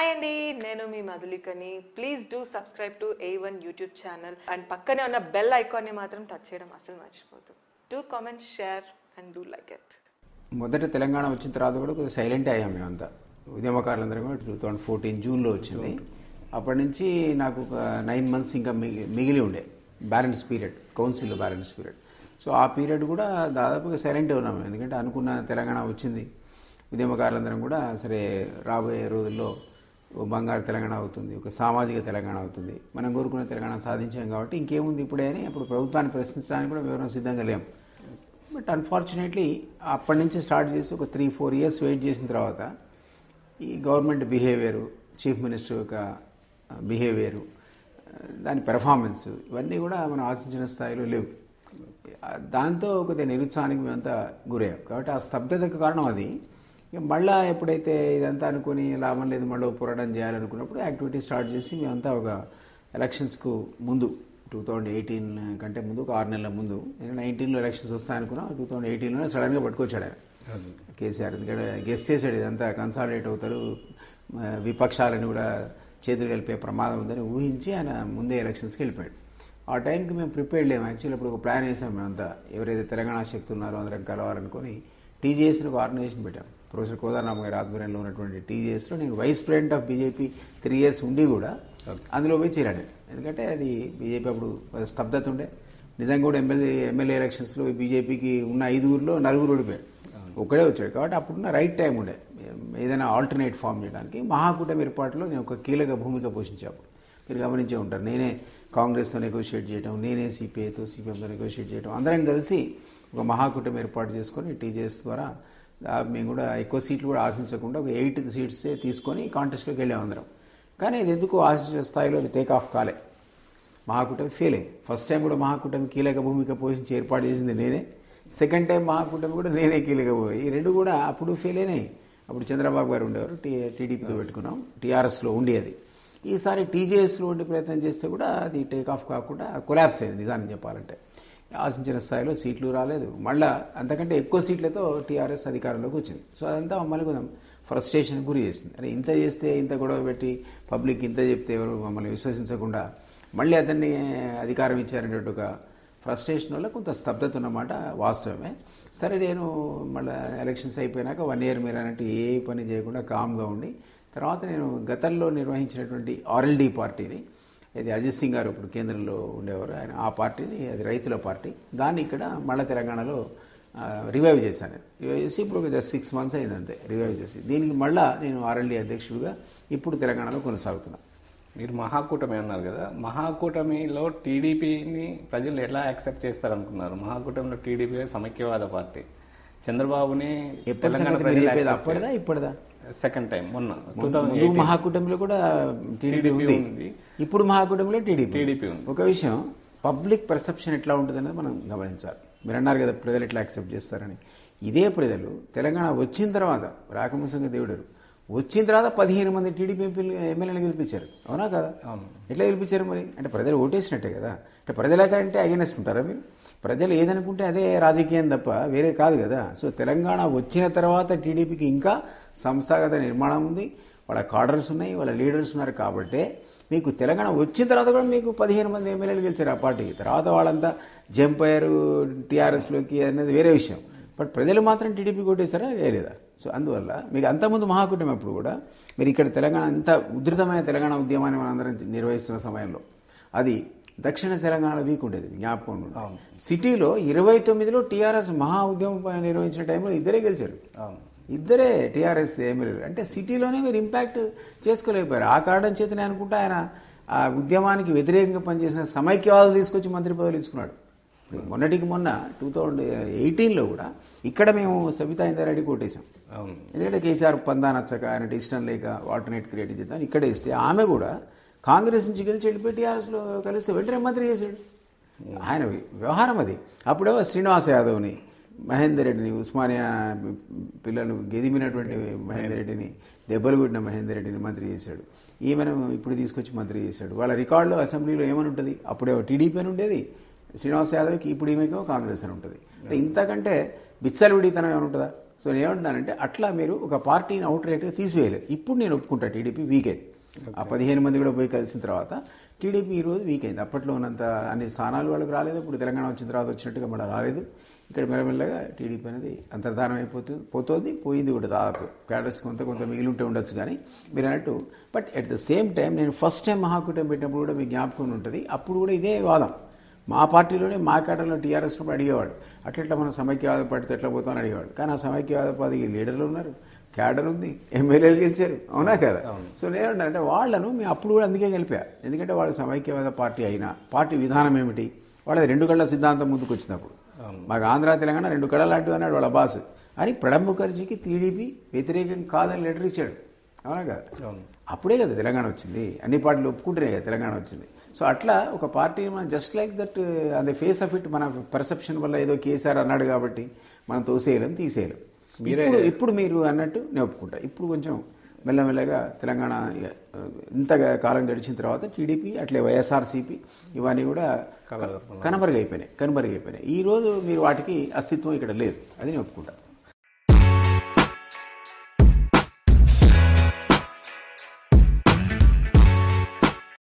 Hi అండి నేను మీ మధులికని please do subscribe to A one YouTube channel and పక్కనే ఉన్న బెల్ ఐకాన్ని మాత్రం టచ్ చేయడం అసలు మర్చిపోదు do comment share and do like it మొదట తెలంగాణ వచ్చిన తర్వాత కూడా కొద్దిగా సైలెంట్ అయ్యాం మేమంతా ఉద్యమకారులందరం కూడా టూ థౌజండ్ ఫోర్టీన్ జూన్లో వచ్చింది అప్పటి నుంచి నాకు ఒక నైన్ మంత్స్ ఇంకా మిగి- మిగిలి ఉండే బ్యాలెన్స్ పీరియడ్ కౌన్సిల్లో బ్యాలెన్స్ పీరియడ్ సో ఆ పీరియడ్ కూడా దాదాపుగా సైలెంట్ ఉన్నాము ఎందుకంటే అనుకున్న తెలంగాణ వచ్చింది ఉద్యమకారులందరం కూడా సరే రాబోయే రోజుల్లో ఓ బంగారు తెలంగాణ అవుతుంది ఒక సామాజిక తెలంగాణ అవుతుంది మనం కోరుకున్న తెలంగాణ సాధించాం కాబట్టి ఇంకేముంది ఇప్పుడే అని అప్పుడు ప్రభుత్వాన్ని ప్రశ్నించడానికి కూడా వివరం సిద్ధంగా లేం బట్ అన్ఫార్చునేట్లీ అప్పటి నుంచి స్టార్ట్ చేసి ఒక త్రీ ఫోర్ ఇయర్స్ వెయిట్ చేసిన తర్వాత ఈ గవర్నమెంట్ బిహేవియరు చీఫ్ మినిస్టర్ యొక్క బిహేవియరు దాని పెర్ఫార్మెన్స్ ఇవన్నీ కూడా మనం ఆశించిన స్థాయిలో లేవు దాంతో కొద్దిగా నిరుత్సాహానికి మేమంతా గురయ్యాం కాబట్టి ఆ స్తబ్దతకు కారణం అది ఇక మళ్ళా ఎప్పుడైతే ఇదంతా అనుకుని లాభం లేదు మళ్ళీ పోరాటం చేయాలనుకున్నప్పుడు యాక్టివిటీ స్టార్ట్ చేసి మేమంతా ఒక ఎలక్షన్స్కు ముందు టూ థౌజండ్ ఎయిటీన్ కంటే ముందు ఒక ఆరు నెలల ముందు నేను నైన్టీన్లో ఎలక్షన్స్ వస్తాయనుకున్నా టూ థౌజండ్ ఎయిటీన్లోనే సడన్గా పట్టుకొచ్చాడు ఆయన కేసీఆర్ ఎందుకంటే గెస్ చేశాడు ఇదంతా కన్సాలిడేట్ అవుతారు ఆ, విపక్షాలను కూడా చేతులు కలిపే ప్రమాదం ఉందని ఊహించి ఆయన ముందే ఎలక్షన్స్కి వెళ్ళిపోయాడు ఆ టైంకి మేము ప్రిపేర్డ్ లేము యాక్చువల్లీ ఇప్పుడు ఒక ప్లాన్ వేసాం మేమంతా ఎవరైతే తెలంగాణ శక్తి ఉన్నారో అందరం కలవాలనుకొని టీజీఎస్ని ఒక ఆర్గనైజేషన్ పెట్టాం ప్రొఫెసర్ కోదారామ గారి ఆధ్వర్యంలో ఉన్నటువంటి టీజీఎస్లో నేను vice president of BJP three years ఉండి కూడా అందులో పోయి చేరాడు ఎందుకంటే అది బీజేపీ అప్పుడు స్తబ్దత ఉండే నిజంగా కూడా ఎమ్మెల్యే ఎమ్మెల్యే ఎలక్షన్స్లో బీజేపీకి ఉన్న ఐదుగురిలో నలుగురు ఓడిపోయారు ఒక్కడే వచ్చాడు కాబట్టి అప్పుడున్న రైట్ టైం ఉండే ఏదైనా ఆల్టర్నేట్ ఫామ్ చేయడానికి మహాకూటమి ఏర్పాటులో నేను ఒక కీలక భూమిక పోషించాను మీరు గమనించే ఉంటారు నేనే కాంగ్రెస్తో నెగోషియేట్ చేయడం నేనే సిపిఐతో సిపిఎంతో నెగోషియేట్ చేయడం అందరం కలిసి ఒక మహాకూటమి ఏర్పాటు చేసుకొని టీజేఎస్ ద్వారా ఆ, మేము కూడా ఎక్కువ సీట్లు కూడా ఆశించకుండా ఒక ఎయిట్ సీట్సే తీసుకొని కాంటెస్ట్లోకి వెళ్ళాం అందరం కానీ ఇది ఎందుకు ఆశించిన స్థాయిలో అది టేక్ ఆఫ్ కాలే మహాకూటమి ఫెయిల్ అయింది ఫస్ట్ టైం కూడా మహాకూటమి కీలక భూమిక పోషించి ఏర్పాటు చేసింది నేనే సెకండ్ టైం మహాకూటమి కూడా నేనే కీలక పోయి ఈ రెండు కూడా అప్పుడు ఫెయిల్ అయినాయి అప్పుడు చంద్రబాబు గారు ఉండేవారు టీ టీడీపీతో పెట్టుకున్నాం టీఆర్ఎస్లో ఉండేది ఈసారి టీజేఎస్లో ఉండే ప్రయత్నం చేస్తే కూడా అది టేక్ ఆఫ్ కాకుండా కొలాప్స్ అయింది నిజాన్ని చెప్పాలంటే ఆశించిన స్థాయిలో సీట్లు రాలేదు మళ్ళా అంతకంటే ఎక్కువ సీట్లతో టీఆర్ఎస్ అధికారంలోకి వచ్చింది సో అదంతా మమ్మల్ని కొంచెం ఫ్రస్ట్రేషన్ గురి చేసింది అరే ఇంత చేస్తే ఇంత గొడవ పెట్టి పబ్లిక్ ఇంత చెప్తే ఎవరు మమ్మల్ని విశ్వసించకుండా మళ్ళీ అతన్ని అధికారం ఇచ్చారనేటువంటి ఒక ఫ్రస్ట్రేషన్ వల్ల కొంత స్తబ్దత ఉన్నమాట వాస్తవమే సరే నేను మళ్ళీ ఎలక్షన్స్ అయిపోయినాక వన్ ఇయర్ మీరు అన్నట్టు ఏ పని చేయకుండా కామ్గా ఉండి తర్వాత నేను గతంలో నిర్వహించినటువంటి ఆర్ఎల్డి పార్టీని ఇది అజిత్ సింగ్ గారు ఇప్పుడు కేంద్రంలో ఉండేవారు ఆయన ఆ పార్టీని అది రైతుల పార్టీ దాన్ని ఇక్కడ మళ్ళీ తెలంగాణలో ఆ, రివైవ్ చేశాను నేను. రివైవ్ చేసి ఇప్పుడు ఒక జస్ట్ సిక్స్ మంత్స్ అయింది అంతే రివైవ్ చేసి దీనికి మళ్ళా నేను ఆర్ఎల్డి అధ్యక్షుడిగా ఇప్పుడు తెలంగాణలో కొనసాగుతున్నాను మీరు మహాకూటమి అన్నారు కదా మహాకూటమిలో టీడీపీని ప్రజలు ఎలా యాక్సెప్ట్ చేస్తారనుకున్నారు మహాకూటమిలో టీడీపీ సమైక్యవాద పార్టీ చంద్రబాబుని ఎప్పుడు తెలంగాణ సంగతి మీరు ప్రజలు చెప్పేది accept అప్పటిదా ఇప్పటిదా సెకండ్ టైం మొన్న టూ ముందు థౌజండ్ మహాకూటమిలో కూడా టీడీపీ TDP ఉంది ఉంది. ఇప్పుడు మహాకూటమిలో టీడీపీ టీడీపీ ఉంది ఒక విషయం పబ్లిక్ పర్సెప్షన్ ఎట్లా ఉంటుంది అనేది మనం గమనించాలి మీరు అన్నారు కదా ప్రజలు ఎట్లా యాక్సెప్ట్ చేస్తారని ఇదే ప్రజలు తెలంగాణ వచ్చిన తర్వాత రాకముందు సంగతి దేవుడరు వచ్చిన తర్వాత పదిహేను మంది టీడీపీ ఎంపీలు ఎమ్మెల్యేలు గెలిపించారు అవునా కదా అవును. ఎట్లా గెలిపించారు మరి అంటే ప్రజలు ఓటేసినట్టే కదా అంటే ప్రజల కంటే అగేనెస్ట్ ఉంటారా మీరు ప్రజలు ఏదనుకుంటే అదే రాజకీయం తప్ప వేరే కాదు కదా సో తెలంగాణ వచ్చిన తర్వాత టీడీపీకి ఇంకా సంస్థాగత నిర్మాణం ఉంది వాళ్ళ కాడర్స్ ఉన్నాయి వాళ్ళ లీడర్స్ ఉన్నారు కాబట్టే మీకు తెలంగాణ వచ్చిన తర్వాత కూడా మీకు పదిహేను మంది ఎమ్మెల్యేలు గెలిచారు ఆ పార్టీకి తర్వాత వాళ్ళంతా జంప్ అయ్యారు టీఆర్ఎస్లోకి అనేది వేరే విషయం బట్ ప్రజలు మాత్రం టీడీపీ కొట్టేశారా లేదా సో అందువల్ల మీకు అంతకుముందు మహాకూటమి అప్పుడు కూడా మీరు ఇక్కడ తెలంగాణ ఇంత ఉధృతమైన తెలంగాణ ఉద్యమాన్ని మనందరం నిర్వహిస్తున్న సమయంలో అది దక్షిణ తెలంగాణ వీక్ ఉండేది జ్ఞాపకం ఉండండి. అవును. సిటీలో ఇరవై తొమ్మిదిలో టీఆర్ఎస్ మహా ఉద్యమం పైన నిర్వహించిన టైంలో ఇద్దరే గెలిచారు అవును ఇద్దరే టీఆర్ఎస్ ఎమ్మెల్యేలు అంటే సిటీలోనే మీరు ఇంపాక్ట్ చేసుకోలేకపోయారు ఆ కారణం చేతనే అనుకుంటా ఆయన ఆ ఉద్యమానికి వ్యతిరేకంగా పనిచేసిన సమైక్యవాదులు తీసుకొచ్చి మంత్రి పదవులు తీసుకున్నాడు మొన్నటికి మొన్న టూ థౌజండ్ ఎయిటీన్లో కూడా ఇక్కడ మేము సబితా ఇందారెడ్డి కొట్టేశాం అవును ఎందుకంటే కేసీఆర్ పందా నచ్చక ఆయన ఇష్టం లేక ఆల్టర్నేట్ క్రియేట్ చేద్దాం ఇక్కడే ఇస్తే ఆమె కూడా కాంగ్రెస్ నుంచి గెలిచి వెళ్ళిపోయి టీఆర్ఎస్లో కలిస్తే వెంటనే మంత్రి చేశాడు ఆయన వ్యవహారం అది అప్పుడేమో శ్రీనివాస యాదవ్ని మహేందర్ రెడ్డిని ఉస్మానియా పిల్లలు గెదిమినటువంటి మహేందర్ రెడ్డిని దెబ్బలు కొట్టిన మహేందర్ రెడ్డిని మంత్రి చేశాడు ఈమెను ఇప్పుడు తీసుకొచ్చి మంత్రి చేశాడు వాళ్ళ రికార్డులో అసెంబ్లీలో ఏమని ఉంటుంది అప్పుడే టీడీపీ అని ఉండేది శ్రీనివాస్ యాదవ్కి ఇప్పుడు ఈమెకో కాంగ్రెస్ అని ఉంటుంది అంటే ఇంతకంటే బిచ్చలవిడితనం ఏమైనా ఉంటుందా సో నేను ఏమంటున్నానంటే అట్లా మీరు ఒక పార్టీని అవుట్ రేట్గా తీసివేయలేదు ఇప్పుడు నేను ఒప్పుకుంటా టీడీపీ వీక్ అయింది ఆ పదిహేను మంది కూడా పోయి కలిసిన తర్వాత టీడీపీ ఈరోజు వీక్ అయింది అప్పట్లో ఉన్నంత అన్ని స్థానాలు వాళ్ళకి రాలేదు ఇప్పుడు తెలంగాణ వచ్చిన తర్వాత వచ్చినట్టుగా మళ్ళీ రాలేదు ఇక్కడ మెల్లమెల్లగా టీడీపీ అనేది అంతర్ధానం అయిపోతుంది పోతుంది పోయింది కూడా దాదాపు క్యాడర్స్ కొంత కొంత మిగిలి ఉంటే ఉండొచ్చు కానీ మీరు అన్నట్టు but at the same time నేను ఫస్ట్ టైం మహాకూటమి పెట్టినప్పుడు కూడా మీకు జ్ఞాపకం ఉంటుంది అప్పుడు కూడా ఇదే వాదం మా పార్టీలోనే మా కేటర్లో టీఆర్ఎస్ కూడా అడిగేవాడు అట్లట్లా మనం సమైక్యవాద పార్టీతో ఎట్లా పోతామని అడిగేవాడు కానీ ఆ సమైక్యవాద పార్టీకి లీడర్లు ఉన్నారు క్యాడర్ ఉంది ఎమ్మెల్యేలు గెలిచారు అవునా కదా సో నేనంటే వాళ్ళను మేము అప్పుడు కూడా అందుకే గెలిపా ఎందుకంటే వాళ్ళు సమైక్యవాద పార్టీ అయినా పార్టీ విధానం ఏమిటి వాళ్ళది రెండు కళ్ళ సిద్ధాంతం ముందుకు వచ్చినప్పుడు మాకు ఆంధ్ర తెలంగాణ రెండు కళ్ళ లాంటివి అన్నాడు వాళ్ళ బాస్ అని ప్రణబ్ ముఖర్జీకి టీడీపీ వ్యతిరేకం కాదని లెటర్ ఇచ్చాడు అవునా కదా అప్పుడే కదా తెలంగాణ వచ్చింది అన్ని పార్టీలు ఒప్పుకుంటేనే కదా తెలంగాణ వచ్చింది సో అట్లా ఒక పార్టీ మనం జస్ట్ లైక్ దట్ అదే ఫేస్ ఆఫ్ ఇట్ మన పర్సెప్షన్ వల్ల ఏదో కేసీఆర్ అన్నాడు కాబట్టి మనం తోసేయలేం తీసేయలేం ఇప్పుడు ఇప్పుడు మీరు అన్నట్టు నేను ఒప్పుకుంటా ఇప్పుడు కొంచెం మెల్లమెల్లగా తెలంగాణ ఆ, ఇంతగా కాలం గడిచిన తర్వాత టీడీపీ అట్లే వైఎస్ఆర్సీపీ ఇవన్నీ కూడా కనబరుగైపోయినాయి కనుమరుగైపోయినాయి ఈ రోజు మీరు వాటికి అస్తిత్వం ఇక్కడ లేదు అది నేను ఒప్పుకుంటా